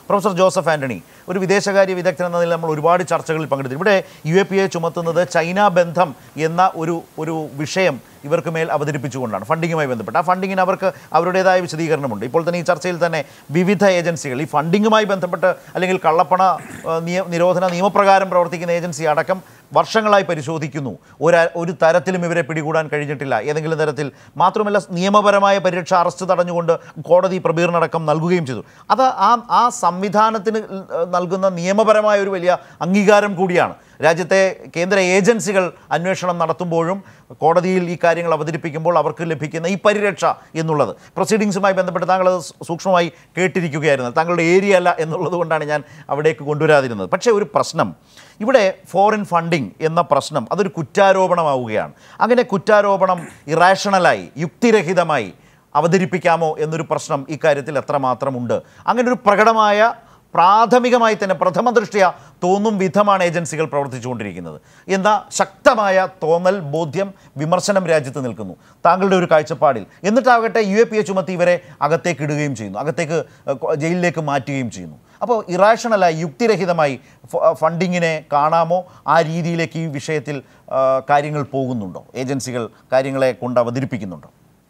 professor Joseph Antony ഒരു വിദേശകാര്യ വിദഗ്ധൻ എന്ന നിലയിൽ നമ്മൾ ഒരുപാട് ചർച്ചകളിൽ പങ്കെടുത്തു ഇവിടെ യു എ പി എ ചുമത്തുന്നത് ചൈന ബന്ധം എന്ന ഒരു ഒരു വിഷയം ഇവർക്ക് മേൽ അവതരിപ്പിച്ചുകൊണ്ടാണ് ഫണ്ടിങ്ങുമായി ബന്ധപ്പെട്ട് ആ ഫണ്ടിങ്ങിന് അവർക്ക് അവരുടേതായ വിശദീകരണമുണ്ട് ഇപ്പോൾ തന്നെ ഈ ചർച്ചയിൽ തന്നെ വിവിധ ഏജൻസികൾ ഈ ഫണ്ടിങ്ങുമായി ബന്ധപ്പെട്ട് അല്ലെങ്കിൽ കള്ളപ്പണ ആ, നിയ നിരോധന നിയമപ്രകാരം പ്രവർത്തിക്കുന്ന ഏജൻസി അടക്കം വർഷങ്ങളായി പരിശോധിക്കുന്നു ഒരു ഒരു തരത്തിലും ഇവരെ പിടികൂടാൻ കഴിഞ്ഞിട്ടില്ല ഏതെങ്കിലും തരത്തിൽ മാത്രമല്ല നിയമപരമായ പരിരക്ഷ അറസ്റ്റ് തടഞ്ഞുകൊണ്ട് കോടതി പ്രബീറിനടക്കം നൽകുകയും ചെയ്തു അത് ആ ആ സംവിധാനത്തിന് നൽകുന്ന നിയമപരമായ ഒരു വലിയ അംഗീകാരം കൂടിയാണ് രാജ്യത്തെ കേന്ദ്ര ഏജൻസികൾ അന്വേഷണം നടത്തുമ്പോഴും കോടതിയിൽ ഈ കാര്യങ്ങൾ അവതരിപ്പിക്കുമ്പോൾ അവർക്ക് ലഭിക്കുന്ന ഈ പരിരക്ഷ എന്നുള്ളത് പ്രൊസീഡിങ്സുമായി ബന്ധപ്പെട്ട് താങ്കൾ അത് സൂക്ഷ്മമായി കേട്ടിരിക്കുകയായിരുന്നു താങ്കളുടെ ഏരിയ അല്ല എന്നുള്ളത് കൊണ്ടാണ് ഞാൻ അവിടേക്ക് കൊണ്ടുവരാതിരുന്നത് പക്ഷേ ഒരു പ്രശ്നം ഇവിടെ ഫോറിൻ ഫണ്ടിങ് എന്ന പ്രശ്നം അതൊരു കുറ്റാരോപണമാവുകയാണ് അങ്ങനെ കുറ്റാരോപണം ഇറാഷണലായി യുക്തിരഹിതമായി അവതരിപ്പിക്കാമോ എന്നൊരു പ്രശ്നം ഇക്കാര്യത്തിൽ എത്രമാത്രമുണ്ട് അങ്ങനെ ഒരു പ്രകടമായ പ്രാഥമികമായി തന്നെ പ്രഥമ ദൃഷ്ടിയ തോന്നും വിധമാണ് ഏജൻസികൾ പ്രവർത്തിച്ചുകൊണ്ടിരിക്കുന്നത് എന്ന ശക്തമായ തോന്നൽ ബോധ്യം വിമർശനം രാജ്യത്ത് നിൽക്കുന്നു താങ്കളുടെ ഒരു കാഴ്ചപ്പാടിൽ എന്നിട്ടാകട്ടെ യു എ പി എ ചുമത്തി ഇവരെ അകത്തേക്ക് ഇടുകയും ചെയ്യുന്നു അകത്തേക്ക് ഏഹ്, കൊ- ജയിലിലേക്ക് മാറ്റുകയും ചെയ്യുന്നു അപ്പോൾ ഇറാഷണലായി യുക്തിരഹിതമായി ഫ- ഫണ്ടിങ്ങിനെ കാണാമോ ആ രീതിയിലേക്ക് ഈ വിഷയത്തിൽ ആ, കാര്യങ്ങൾ പോകുന്നുണ്ടോ ഏജൻസികൾ കാര്യങ്ങളെ കൊണ്ട് അവതരിപ്പിക്കുന്നുണ്ടോ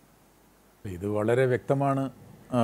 ഇത് വളരെ വ്യക്തമാണ് ആ,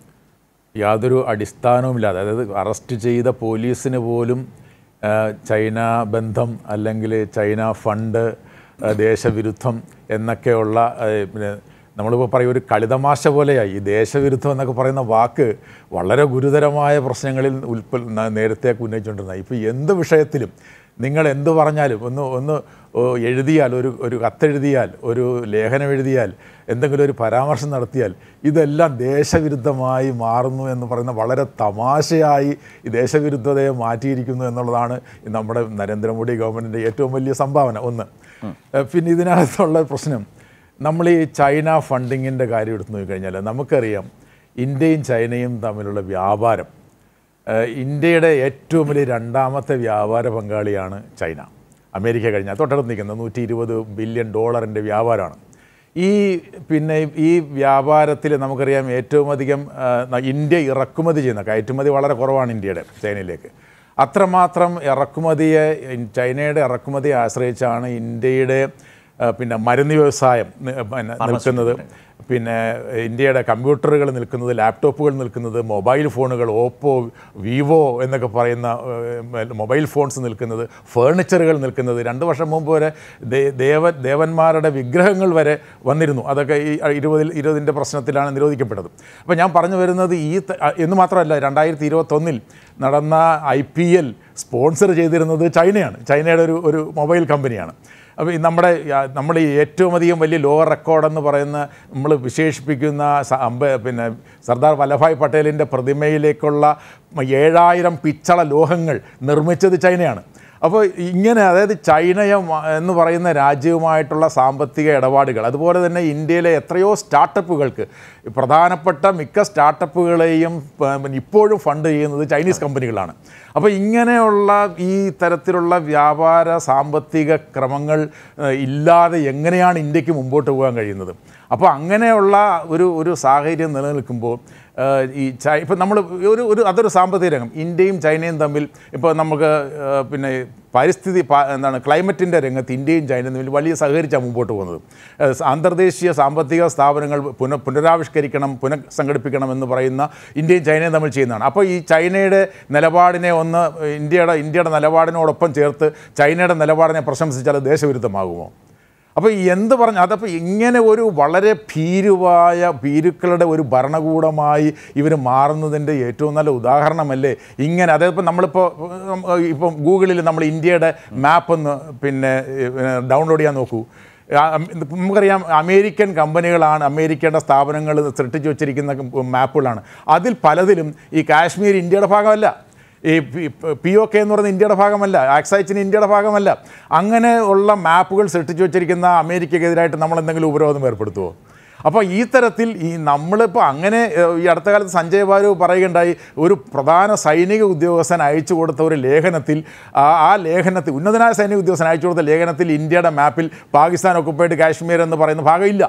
യാതൊരു അടിസ്ഥാനവുമില്ലാതെ അതായത് അറസ്റ്റ് ചെയ്ത പോലീസിന് പോലും ആ, ചൈന ബന്ധം അല്ലെങ്കിൽ ചൈന ഫണ്ട് ആ, ദേശവിരുദ്ധം എന്നൊക്കെയുള്ള ആ, പിന്നെ നമ്മളിപ്പോൾ പറയും ഒരു കളിതമാശ പോലെയായി ഈ ദേശവിരുദ്ധം എന്നൊക്കെ പറയുന്ന വാക്ക് വളരെ ഗുരുതരമായ പ്രശ്നങ്ങളിൽ ഉൽപ്പൽ ന- നേരത്തേക്ക് ഉന്നയിച്ചുകൊണ്ടിരുന്നത് ഇപ്പോൾ എന്ത് വിഷയത്തിലും നിങ്ങൾ എന്ത് പറഞ്ഞാലും ഒന്ന് ഒന്ന് ഓ, എഴുതിയാൽ ഒരു ഒരു കത്തെഴുതിയാൽ ഒരു ലേഖനം എഴുതിയാൽ എന്തെങ്കിലും ഒരു പരാമർശം നടത്തിയാൽ ഇതെല്ലാം ദേശവിരുദ്ധമായി മാറുന്നു എന്ന് പറയുന്ന വളരെ തമാശയായി ഈ ദേശവിരുദ്ധതയെ മാറ്റിയിരിക്കുന്നു എന്നുള്ളതാണ് ഈ നമ്മുടെ നരേന്ദ്രമോദി ഗവൺമെൻറ്റിൻ്റെ ഏറ്റവും വലിയ സംഭാവന ഒന്ന് ഏഹ് പിന്നെ ഇതിനകത്തുള്ള പ്രശ്നം നമ്മൾ ഈ ചൈന ഫണ്ടിങ്ങിൻ്റെ കാര്യം എടുത്തു നോക്കിക്കഴിഞ്ഞാൽ നമുക്കറിയാം ഇന്ത്യയും ചൈനയും തമ്മിലുള്ള വ്യാപാരം ഏഹ് ഇന്ത്യയുടെ ഏറ്റവും വലിയ രണ്ടാമത്തെ വ്യാപാര പങ്കാളിയാണ് ചൈന അമേരിക്ക കഴിഞ്ഞാൽ തൊട്ടടുത്ത് നിൽക്കുന്നത് നൂറ്റി ഇരുപത് ബില്യൺ ഡോളറിൻ്റെ വ്യാപാരമാണ് ഈ പിന്നെ ഈ വ്യാപാരത്തിൽ നമുക്കറിയാം ഏറ്റവും അധികം ആ, ന- ഇന്ത്യ ഇറക്കുമതി ചെയ്യുന്ന കയറ്റുമതി വളരെ കുറവാണ് ഇന്ത്യയുടെ ചൈനയിലേക്ക് അത്രമാത്രം ഇറക്കുമതിയെ ഇൻ- ചൈനയുടെ ഇറക്കുമതിയെ ആശ്രയിച്ചാണ് ഇന്ത്യയുടെ ആ, പിന്നെ മരുന്ന് വ്യവസായം നി- പിന്നെ നിൽക്കുന്നത് പിന്നെ ഇന്ത്യയുടെ കമ്പ്യൂട്ടറുകൾ നിൽക്കുന്നത് ലാപ്ടോപ്പുകൾ നിൽക്കുന്നത് മൊബൈൽ ഫോണുകൾ ഓപ്പോ വിവോ എന്നൊക്കെ പറയുന്ന ഏഹ്, മൊബൈൽ ഫോൺസ് നിൽക്കുന്നത് ഫേർണിച്ചറുകൾ നിൽക്കുന്നത് രണ്ട് വർഷം മുമ്പ് വരെ ദേ- ദേവ ദേവന്മാരുടെ വിഗ്രഹങ്ങൾ വരെ വന്നിരുന്നു അതൊക്കെ ഈ ഇരുപതിൽ ഇരുപതിൻ്റെ പ്രശ്നത്തിലാണ് നിരോധിക്കപ്പെട്ടത് അപ്പോൾ ഞാൻ പറഞ്ഞു വരുന്നത് ഈ ത- എന്ന് മാത്രമല്ല രണ്ടായിരത്തി ഇരുപത്തൊന്നിൽ നടന്ന ഐ പി എൽ സ്പോൺസർ ചെയ്തിരുന്നത് ചൈനയാണ് ചൈനയുടെ ഒരു ഒരു മൊബൈൽ കമ്പനിയാണ് അപ്പോൾ ഈ നമ്മുടെ ആ, നമ്മുടെ ഈ ഏറ്റവും അധികം വലിയ ലോവർ റെക്കോർഡെന്ന് പറയുന്ന നമ്മൾ വിശേഷിപ്പിക്കുന്ന സ- അമ്പ പിന്നെ സർദാർ വല്ലഭായ് പട്ടേലിൻ്റെ പ്രതിമയിലേക്കുള്ള ഏഴായിരം പിച്ചള ലോഹങ്ങൾ നിർമ്മിച്ചത് ചൈനയാണ് അപ്പോൾ ഇങ്ങനെ അതായത് ചൈനയ എന്ന് പറയുന്ന രാജ്യവുമായിട്ടുള്ള സാമ്പത്തിക ഇടപാടുകൾ അതുപോലെ തന്നെ ഇന്ത്യയിലെ എത്രയോ സ്റ്റാർട്ടപ്പുകൾക്ക് പ്രധാനപ്പെട്ട മിക്ക സ്റ്റാർട്ടപ്പുകളെയും പ- ഇപ്പോഴും ഫണ്ട് ചെയ്യുന്നത് ചൈനീസ് കമ്പനികളാണ് അപ്പോൾ ഇങ്ങനെയുള്ള ഈ തരത്തിലുള്ള വ്യാപാര സാമ്പത്തിക ക്രമങ്ങൾ ഏഹ്, ഇല്ലാതെ എങ്ങനെയാണ് ഇന്ത്യക്ക് മുമ്പോട്ട് പോകാൻ കഴിയുന്നത് അപ്പോൾ അങ്ങനെയുള്ള ഒരു ഒരു സാഹചര്യം നിലനിൽക്കുമ്പോൾ ഏഹ്, ഈ ചൈ ഇപ്പം നമ്മൾ ഒരു ഒരു അതൊരു സാമ്പത്തിക രംഗം ഇന്ത്യയും ചൈനയും തമ്മിൽ ഇപ്പോൾ നമുക്ക് ഏഹ്, പിന്നെ പരിസ്ഥിതി പാ- എന്താണ് ക്ലൈമറ്റിൻ്റെ രംഗത്ത് ഇന്ത്യയും ചൈനയും തമ്മിൽ വലിയ സഹകരിച്ചാണ് മുമ്പോട്ട് പോകുന്നത് ഏഹ്, അന്തർദേശീയ സാമ്പത്തിക സ്ഥാപനങ്ങൾ പുന പുനരാവിഷ്കരിക്കണം പുനഃസംഘടിപ്പിക്കണം എന്ന് പറയുന്ന ഇന്ത്യയും ചൈനയും തമ്മിൽ ചെയ്യുന്നതാണ് അപ്പോൾ ഈ ചൈനയുടെ നിലപാടിനെ ഒന്ന് ഇന്ത്യയുടെ ഇന്ത്യയുടെ നിലപാടിനോടൊപ്പം ചേർത്ത് ചൈനയുടെ നിലപാടിനെ പ്രശംസിച്ചാൽ അത് ദേശവിരുദ്ധമാകുമോ അപ്പോൾ ഈ എന്ത് പറഞ്ഞു അതപ്പോൾ ഇങ്ങനെ ഒരു വളരെ ഭീരുവായ ഭീരുക്കളുടെ ഒരു ഭരണകൂടമായി ഇവർ മാറുന്നതിൻ്റെ ഏറ്റവും നല്ല ഉദാഹരണമല്ലേ ഇങ്ങനെ അതായത് ഇപ്പം നമ്മളിപ്പോൾ ഉം, ഇപ്പം ഗൂഗിളിൽ നമ്മൾ ഇന്ത്യയുടെ മാപ്പ് ഒന്ന് പിന്നെ ഡൗൺലോഡ് ചെയ്യാൻ നോക്കൂ ആ, ഉം, നമുക്കറിയാം അമേരിക്കൻ കമ്പനികളാണ് അമേരിക്കയുടെ സ്ഥാപനങ്ങൾ സൃഷ്ടിച്ചു വച്ചിരിക്കുന്ന മാപ്പുകളാണ് അതിൽ പലതിലും ഈ കാശ്മീർ ഇന്ത്യയുടെ ഭാഗമല്ല ഈ പി ഒ കെ എന്ന് പറയുന്നത് ഇന്ത്യയുടെ ഭാഗമല്ല ആക്സൈച്ചിന് ഇന്ത്യയുടെ ഭാഗമല്ല അങ്ങനെ ഉള്ള മാപ്പുകൾ സൃഷ്ടിച്ചു വച്ചിരിക്കുന്ന അമേരിക്കക്കെതിരായിട്ട് നമ്മൾ എന്തെങ്കിലും ഉപരോധം ഏർപ്പെടുത്തുമോ അപ്പോൾ ഈ തരത്തിൽ ഈ നമ്മളിപ്പോൾ അങ്ങനെ ഏഹ്, ഈ അടുത്ത കാലത്ത് സഞ്ജയ് ബാലു പറയുകയുണ്ടായി ഒരു പ്രധാന സൈനിക ഉദ്യോഗസ്ഥൻ അയച്ചു കൊടുത്ത ഒരു ലേഖനത്തിൽ ആ ആ ലേഖനത്തിൽ ഉന്നതനായ സൈനിക ഉദ്യോഗസ്ഥൻ അയച്ചു കൊടുത്ത ലേഖനത്തിൽ ഇന്ത്യയുടെ മാപ്പിൽ പാകിസ്ഥാൻ ഒക്കുപ്പൈഡ് കാശ്മീർ എന്ന് പറയുന്ന ഭാഗമില്ല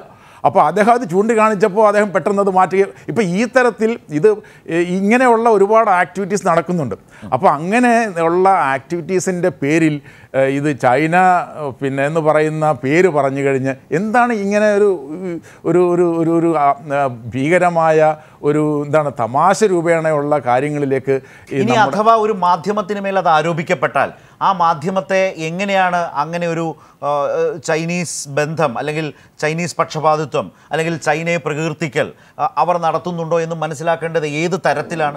അപ്പോൾ അദ്ദേഹം അത് ചൂണ്ടിക്കാണിച്ചപ്പോൾ അദ്ദേഹം പെട്ടെന്ന് അത് മാറ്റി ഇപ്പോൾ ഈ തരത്തിൽ ഇത് ഏഹ്, ഇങ്ങനെയുള്ള ഒരുപാട് ആക്ടിവിറ്റീസ് നടക്കുന്നുണ്ട് അപ്പോൾ അങ്ങനെ ഉള്ള ആക്ടിവിറ്റീസിൻ്റെ പേരിൽ ഏഹ്, ഇത് ചൈന ഏഹ്, പിന്നെ എന്ന് പറയുന്ന പേര് പറഞ്ഞു കഴിഞ്ഞ് എന്താണ് ഇങ്ങനെ ഒരു ഒരു ഒരു ഒരു ഒരു ആ, ആ, ഭീകരമായ ഒരു എന്താണ് തമാശ രൂപേണയുള്ള കാര്യങ്ങളിലേക്ക് ഈ ഇനി അഥവാ ഒരു മാധ്യമത്തിന് മേൽ അത് ആരോപിക്കപ്പെട്ടാൽ ആ മാധ്യമത്തെ എങ്ങനെയാണ് അങ്ങനെ ഒരു ആ, ചൈനീസ് ബന്ധം അല്ലെങ്കിൽ ചൈനീസ് പക്ഷപാതിത്വം അല്ലെങ്കിൽ ചൈനയെ പ്രകീർത്തിക്കൽ ആ, അവർ നടത്തുന്നുണ്ടോ എന്ന് മനസ്സിലാക്കേണ്ടത് ഏത് തരത്തിലാണ്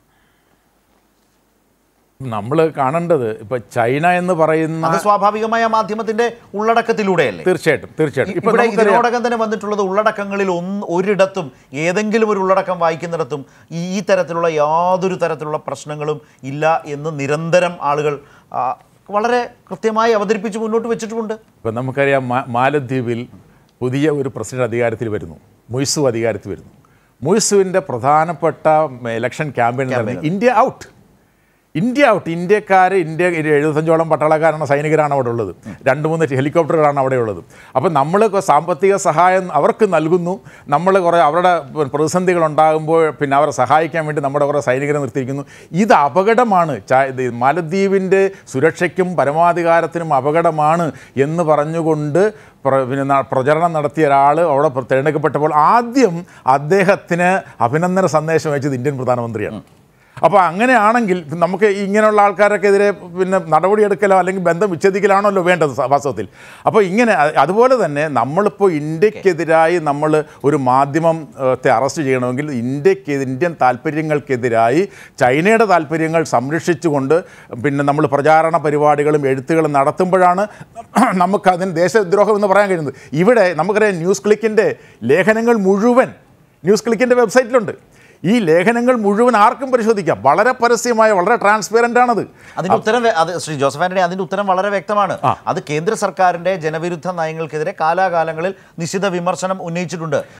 നമ്മൾ കാണേണ്ടത് ഇപ്പൊ ചൈന എന്ന് പറയുന്ന അത് സ്വാഭാവികമായ മാധ്യമത്തിന്റെ ഉള്ളടക്കത്തിലൂടെയല്ലേ തീർച്ചയായിട്ടും തീർച്ചയായിട്ടും ഇപ്പൊ ഇവിടെ നമുക്കറിയാം ഇതിനോടകം തന്നെ വന്നിട്ടുള്ളത് ഉള്ളടക്കങ്ങളിൽ ഒന്ന് ഒരിടത്തും ഏതെങ്കിലും ഒരു ഉള്ളടക്കം വായിക്കുന്നിടത്തും ഈ ഈ തരത്തിലുള്ള യാതൊരു തരത്തിലുള്ള പ്രശ്നങ്ങളും ഇല്ല എന്ന് നിരന്തരം ആളുകൾ ആ, വളരെ കൃത്യമായി അവതരിപ്പിച്ച് മുന്നോട്ട് വെച്ചിട്ടുമുണ്ട് ഇപ്പം നമുക്കറിയാം മാ- മാലദ്വീപിൽ പുതിയ ഒരു പ്രസിഡന്റ് അധികാരത്തിൽ വരുന്നു മുയ്സു അധികാരത്തിൽ വരുന്നു മുയ്സുവിൻ്റെ പ്രധാനപ്പെട്ട ഇലക്ഷൻ ക്യാമ്പയിൻ നടന്നത് ഇന്ത്യ ഔട്ട് ഇന്ത്യ ഔട്ട് ഇന്ത്യക്കാർ ഇന്ത്യ ഒരു എഴുപത്തഞ്ചോളം പട്ടാളക്കാരാണ് സൈനികരാണ് അവിടെ ഉള്ളത് രണ്ട് മൂന്ന് ഹെലികോപ്റ്ററുകളാണ് അവിടെ ഉള്ളത് അപ്പം നമ്മൾ സാമ്പത്തിക സഹായം അവർക്ക് നൽകുന്നു നമ്മൾ കുറേ അവരുടെ പ്രതിസന്ധികൾ ഉണ്ടാകുമ്പോൾ പിന്നെ അവരെ സഹായിക്കാൻ വേണ്ടി നമ്മുടെ കുറേ സൈനികരെ നിർത്തിയിരിക്കുന്നു ഇത് അപകടമാണ് ചാ- ഇത് മാലദ്വീപിൻ്റെ സുരക്ഷയ്ക്കും പരമാധികാരത്തിനും അപകടമാണ് എന്ന് പറഞ്ഞുകൊണ്ട് പ്ര- പിന്നെ ന- പ്രചരണം നടത്തിയ ഒരാൾ അവിടെ പ്ര- തിരഞ്ഞെടുക്കപ്പെട്ടപ്പോൾ ആദ്യം അദ്ദേഹത്തിന് അഭിനന്ദന സന്ദേശം അയച്ചത് ഇന്ത്യൻ പ്രധാനമന്ത്രിയാണ് അപ്പോൾ അങ്ങനെയാണെങ്കിൽ നമുക്ക് ഇങ്ങനെയുള്ള ആൾക്കാരൊക്കെതിരെ പിന്നെ നടപടിയെടുക്കലോ അല്ലെങ്കിൽ ബന്ധം വിച്ഛേദിക്കലാണല്ലോ വേണ്ടത് സ- വാസ്തവത്തിൽ അപ്പോൾ ഇങ്ങനെ അ- അതുപോലെ തന്നെ നമ്മളിപ്പോൾ ഇന്ത്യക്കെതിരായി നമ്മൾ ഒരു മാധ്യമത്തെ അറസ്റ്റ് ചെയ്യണമെങ്കിൽ ഇന്ത്യക്ക് ഇന്ത്യൻ താല്പര്യങ്ങൾക്കെതിരായി ചൈനയുടെ താല്പര്യങ്ങൾ സംരക്ഷിച്ചുകൊണ്ട് പിന്നെ നമ്മൾ പ്രചാരണ പരിപാടികളും എഴുത്തുകളും നടത്തുമ്പോഴാണ് നമുക്കതിന് ദേശദ്രോഹം എന്ന് പറയാൻ കഴിയുന്നത് ഇവിടെ നമുക്കറിയാം ന്യൂസ് ക്ലിക്കിൻ്റെ ലേഖനങ്ങൾ മുഴുവൻ ന്യൂസ് ക്ലിക്കിൻ്റെ വെബ്സൈറ്റിലുണ്ട് ഈ ലേഖനങ്ങൾ മുഴുവൻ ആർക്കും പരിശോധിക്കാം വളരെ പരസ്യമായ വളരെ ട്രാൻസ്പെറൻ്റ് ആണത് അതിന്റെ ഉത്തരം വെ- അത് ശ്രീ ജോസഫ് ആന്റണി അതിന്റെ ഉത്തരം വളരെ വ്യക്തമാണ് അത് കേന്ദ്ര സർക്കാരിന്റെ ജനവിരുദ്ധ നയങ്ങൾക്കെതിരെ കാലാകാലങ്ങളിൽ നിശ്ചിത വിമർശനം ഉന്നയിച്ചിട്ടുണ്ട്